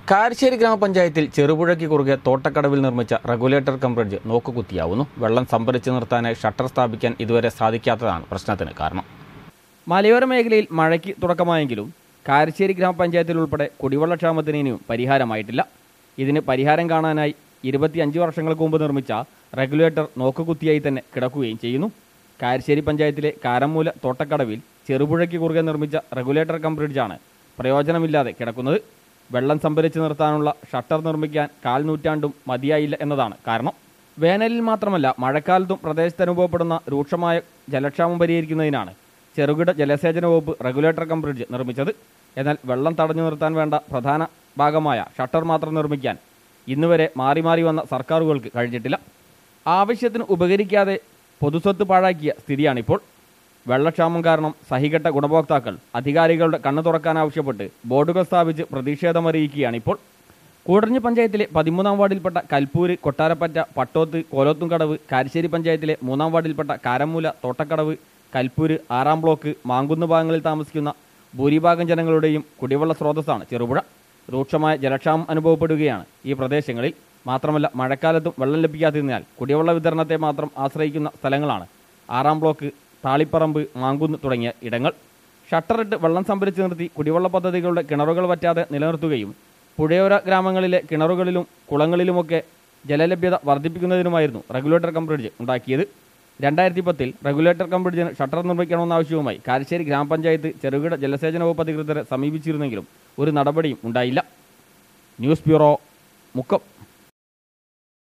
കാരശ്ശേരി ഗ്രാമപഞ്ചായത്തിൽ ചെറുപുഴയ്ക്ക് കുറുകെ തോട്ടക്കടവിൽ നിർമ്മിച്ച റെഗുലേറ്റർ കം ബ്രിഡ്ജ് നോക്കുകുത്തിയാവുന്നു വെള്ളം സംഭരിച്ചു നിർത്താനായി ഷട്ടർ സ്ഥാപിക്കാൻ ഇതുവരെ സാധിക്കാത്തതാണ് പ്രശ്നത്തിന് കാരണം മലയോര മേഖലയിൽ മഴയ്ക്ക് തുടക്കമായെങ്കിലും കാരശ്ശേരി ഗ്രാമപഞ്ചായത്തിൽ ഉൾപ്പെടെ കുടിവെള്ളക്ഷാമത്തിന് ഇനിയും പരിഹാരമായിട്ടില്ല ഇതിന് പരിഹാരം കാണാനായി ഇരുപത്തിയഞ്ച് വർഷങ്ങൾക്ക് മുമ്പ് നിർമ്മിച്ച റെഗുലേറ്റർ നോക്കുകുത്തിയായി തന്നെ കിടക്കുകയും ചെയ്യുന്നു കാരശ്ശേരി പഞ്ചായത്തിലെ കാരമ്മൂല തോട്ടക്കടവിൽ ചെറുപുഴയ്ക്ക് കുറുകെ നിർമ്മിച്ച റെഗുലേറ്റർ കം ബ്രിഡ്ജാണ് പ്രയോജനമില്ലാതെ കിടക്കുന്നത് വെള്ളം സംഭരിച്ചു നിർത്താനുള്ള ഷട്ടർ നിർമ്മിക്കാൻ കാൽ നൂറ്റാണ്ടും മതിയായില്ല എന്നതാണ് കാരണം വേനലിൽ മാത്രമല്ല മഴക്കാലത്തും പ്രദേശത്ത് അനുഭവപ്പെടുന്ന രൂക്ഷമായ ജലക്ഷാമം പരിഹരിക്കുന്നതിനാണ് ചെറുകിട ജലസേചന വകുപ്പ് റെഗുലേറ്റർ കം ബ്രിഡ്ജ് നിർമ്മിച്ചത് എന്നാൽ വെള്ളം തടഞ്ഞു നിർത്താൻ വേണ്ട പ്രധാന ഭാഗമായ ഷട്ടർ മാത്രം നിർമ്മിക്കാൻ ഇന്നുവരെ മാറി മാറി വന്ന സർക്കാരുകൾക്ക് കഴിഞ്ഞിട്ടില്ല ആവശ്യത്തിന് ഉപകരിക്കാതെ പൊതുസ്വത്ത് പാഴാക്കിയ സ്ഥിതിയാണിപ്പോൾ വെള്ളക്ഷാമം കാരണം സഹികെട്ട ഗുണഭോക്താക്കൾ അധികാരികളുടെ കണ്ണു തുറക്കാനാവശ്യപ്പെട്ട് ബോർഡുകൾ സ്ഥാപിച്ച് പ്രതിഷേധമറിയിക്കുകയാണിപ്പോൾ കൂടഞ്ഞ് പഞ്ചായത്തിലെ പതിമൂന്നാം വാർഡിൽപ്പെട്ട കൽപ്പൂര് കൊട്ടാരപ്പറ്റ പട്ടോത്ത് കോലോത്തുംകടവ് കാരശ്ശേരി പഞ്ചായത്തിലെ മൂന്നാം വാർഡിൽപ്പെട്ട കാരമൂല തോട്ടക്കടവ് കൽപ്പൂര് ആറാം ബ്ലോക്ക് മാങ്കുന്ന് ഭാഗങ്ങളിൽ താമസിക്കുന്ന ഭൂരിഭാഗം ജനങ്ങളുടെയും കുടിവെള്ള സ്രോതസ്സാണ് ചെറുപുഴ രൂക്ഷമായ ജലക്ഷാമം അനുഭവപ്പെടുകയാണ് ഈ പ്രദേശങ്ങളിൽ മാത്രമല്ല മഴക്കാലത്തും വെള്ളം ലഭിക്കാത്തതിനാൽ കുടിവെള്ള വിതരണത്തെ മാത്രം ആശ്രയിക്കുന്ന സ്ഥലങ്ങളാണ് ആറാം ബ്ലോക്ക് താളിപ്പറമ്പ് മാങ്കുന്ന് തുടങ്ങിയ ഇടങ്ങൾ ഷട്ടറിട്ട് വെള്ളം സംഭരിച്ചു നിർത്തി കുടിവെള്ള പദ്ധതികളുടെ കിണറുകൾ വറ്റാതെ നിലനിർത്തുകയും പുഴയോര ഗ്രാമങ്ങളിലെ കിണറുകളിലും കുളങ്ങളിലുമൊക്കെ ജലലഭ്യത വർദ്ധിപ്പിക്കുന്നതിനുമായിരുന്നു റെഗുലേറ്റർ കം ബ്രിഡ്ജ് ഉണ്ടാക്കിയത് രണ്ടായിരത്തി പത്തിൽ റെഗുലേറ്റർ കം ബ്രിഡ്ജിന് ഷട്ടർ നിർമ്മിക്കണമെന്ന ആവശ്യവുമായി കാരശ്ശേരി ഗ്രാമപഞ്ചായത്ത് ചെറുകിട ജലസേചന വകുപ്പ് അധികൃതരെ സമീപിച്ചിരുന്നെങ്കിലും ഒരു നടപടിയും ഉണ്ടായില്ല ന്യൂസ് ബ്യൂറോ മുക്കം